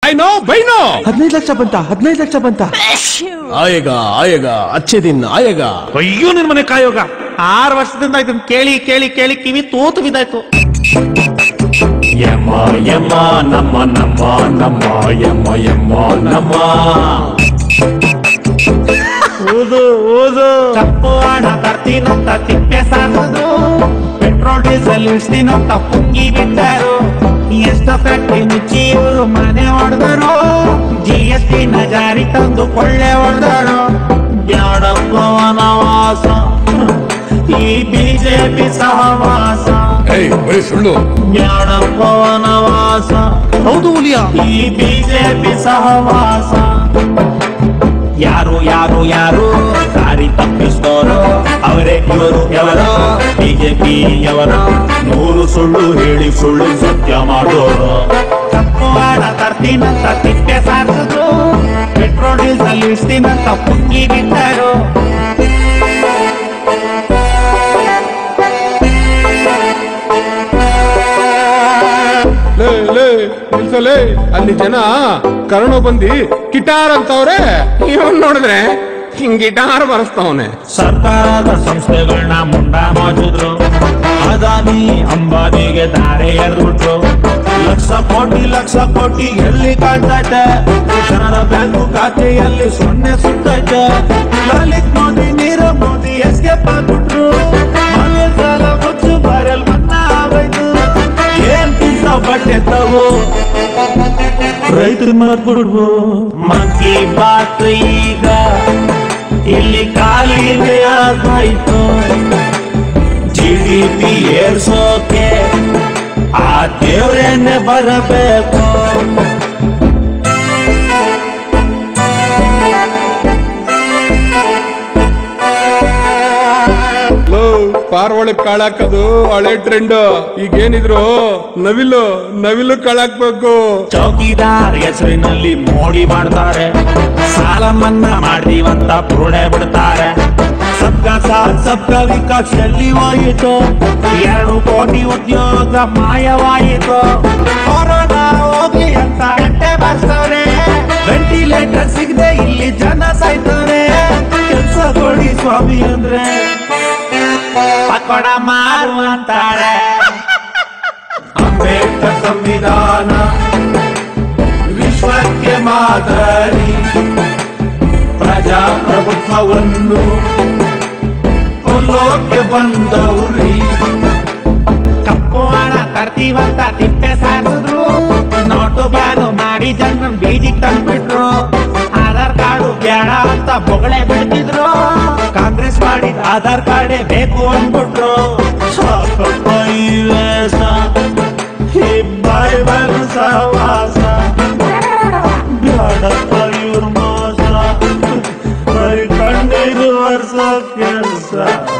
I know by no ಹದಿನೈದು ಲಕ್ಷ ಬಂತ ಹದಿನೈದು ಲಕ್ಷ ಬಂತ ಆಯೇಗಾ ಆಯೇಗಾ ಅಚ್ಚೆ ದಿನ ಆಯೇಗಾ ಅಯ್ಯೋ ನಿನ್ ಮನೆ ಕಾಯೋಗ ಆರು ವರ್ಷದಿಂದ ಇದನ್ನ ಕೇಳಿ ಕೇಳಿ ಕೇಳಿ ಕಿವಿ ತೋತು ಬಿದ್ದಾಯ್ತು ಯಮ್ಮ ಯಮ್ಮ ನಮ್ಮ ನಮ್ಮ ನಮ್ಮ ಯಮ್ಮ ಯಮ್ಮ ನಮ್ಮ ಓದು ಓದು ಕಪ್ಪು ಹಣ ತರ್ತೀನಂತ ತಿಪ್ಪೆ ಸಾಕೋದು ಪೆಟ್ರೋಲ್ ಡೀಸೆಲ್ ಇಳಿಸ್ತೀನಂತ ಪುಂಗಿ ಬಿಟ್ಟರು ಎಷ್ಟು ಕಟ್ಟಿ ಮುಚ್ಚಿ ಇವರು ಮನೆ ಹೊಡೆದರು ಜಿ ಎಸ್ ಟಿ ನ ಜಾರಿ ತಂದು ಕೊಳ್ಳೆ ಹೊಡೆದರು ಬ್ಯಾಡಪ್ಪ ವನವಾಸ ಈ ಬಿಜೆಪಿ ಸಹವಾಸ ಏಯ್ ಬರೀ ಸುಳ್ಳು ಬ್ಯಾಡಪ್ಪ ವನವಾಸ ಹೌದು ಹುಲಿಯ ಈ ಬಿಜೆಪಿ ಸಹವಾಸ ಯಾರು ಯಾರು ಯಾರು ದಾರಿ ತಪ್ಪಿಸ್ತೋರು ಅವರೇ ಇವರು ಎವರು ಬಿಜೆಪಿ ಯವರ ನೂರು ಸುಳ್ಳು ಹೇಳಿ ಸುಳ್ಳು ಸತ್ಯ ಮಾಡೋರು ತಪ್ಪು ಹಣ ತರ್ತೀನಂತ ತಿಪ್ಪೆ ಸಾರಿಸಿದ್ರು ಪೆಟ್ರೋಲ್ ಡೀಸೆಲ್ ಇಳಿಸ್ತೀನಂತ ಪುಂಗಿ ಬಿಟ್ಟರು ಲೇ ಲೇ ನಿಲ್ಸಲೇ ಅಲ್ಲಿ ಜನ ಕರ್ಣೋ ಬಂದಿ ಗಿಟಾರ್ ಅಂತವ್ರೆ ಇವನ್ ನೋಡಿದ್ರೆ ಹಿಂಗ್ ಗಿಟಾರ್ ಬರಸ್ತವನೆ ಸರ್ಕಾರದ ಸಂಸ್ಥೆಗಳನ್ನ ಮುಂಡ ಮಾಡಿದ್ರು ಅದಾನಿ ಅಂಬಾನಿಗೆ ದಾರೆ ಎರೆದ್ಬಿಟ್ರು ಲಕ್ಷ ಕೋಟಿ ಲಕ್ಷ ಕೋಟಿ ಎಲ್ಲಿ ಕಾಣ್ತೈತೆ ಜನರ ಬ್ಯಾಂಕು ಖಾತೆಯಲ್ಲಿ ಸೊನ್ನೆ ಸುತ್ತೈತೆ ಲಲಿತ್ ಮೋದಿ ನೀರವ್ ಮೋದಿ ಎಸ್ಕೇಪ್ ಆಗ್ಬಿಟ್ರು ಮನೆ ಸಾಲ ಮುಚ್ಚು ಬರಲ್ ಮನ್ನಾ ಆಗೋಯ್ತು ಏನ್ ಕಿಸ ಬಟ್ಟೆ ತಗೋ ರೈತರು ಮರ್ಬಿಡ್ವು ಮಂಕಿ ಬಾತ್ ಈಗ ಇಲ್ಲಿ ಖಾಲಿನೇ ಆಗೋಯ್ತು ಜಿ ಡಿ ಪಿ ಏರ್ಸೋಕೆ ಆ ದೇವ್ರೇನೆ ಬರಬೇಕು ಲೋ ಪಾರ್ ಒಳಗ್ ಕಾಳಾಕದು ಹಳೆ ಟ್ರೆಂಡ್ ಈಗೇನಿದ್ರು ನವಿಲು ನವಿಲು ಕಾಳಾಕ್ಬೇಕು ಚೌಕಿದಾರ್ ಹೆಸರಿನಲ್ಲಿ ಮೋಡಿ ಮಾಡ್ತಾರೆ ಸಾಲ ಮನ್ನಾ ಮಾಡ್ತೀವಂತ ಪುರುಡೆ ಬಿಡ್ತಾರೆ ಸಬ್ಕಾ ಸಾಥ್ ಸಬ್ಕಾ ವಿಕಾಸ್ ಎಲ್ಲಿ ಹೋಯಿತು ಎರಡು ಕೋಟಿ ಉದ್ಯೋಗ ಮಾಯವಾಯಿತು ಕೊರೋನಾ ಹೋಗ್ಲಿ ಅಂತ ಗಂಟೆ ಬರ್ಸವ್ರೆ ವೆಂಟಿಲೇಟರ್ ಸಿಗದೆ ಇಲ್ಲಿ ಜನ ಸಾಯ್ತಾರೆ ಕೆಲ್ಸ ಕೊಡಿ ಸ್ವಾಮಿ ಅಂದ್ರೆ ಪಕೋಡ ಮಾರು ಅಂತಾರೆ ಅಂಬೇಡ್ಕರ್ ಸಂವಿಧಾನ ವಿಶ್ವಕ್ಕೆ ಮಾದರಿ ಪ್ರಜಾಪ್ರಭುತ್ವವನ್ನು ಕೊಲ್ಲೋಕೆ ಬಂದವ್ರಿ ಕಪ್ಪು ಹಣ ತರ್ತೀವಂತ ತಿಪ್ಪೆ ಸಾರಿಸಿದ್ರು ನೋಟು ಬ್ಯಾನು ಮಾಡಿ ಜನ ಬೀದಿಗೆ ತಂದ್ಬಿಟ್ರು ಆಧಾರ್ ಕಾರ್ಡು ಬೇಡ ಅಂತ ಬೊಗಳೆ ಬಿಡ್ತಿದ್ರು ಕಾಂಗ್ರೆಸ್ ಮಾಡಿದ ಆಧಾರ್ ಕಾರ್ಡೇ ಬೇಕು ಅಂದ್ಬಿಟ್ರು ಸಾಕಪ್ಪ ಈ ವೇಷ ಈ ಬೈಬಲ್ ಸಹವಾಸ ಬ್ಯಾಡಪ್ಪ ಇವ್ರ ಮೋಸ ಬರೀ ಕಣ್ಣೀರು ವರ್ಷ ಕೆಲಸ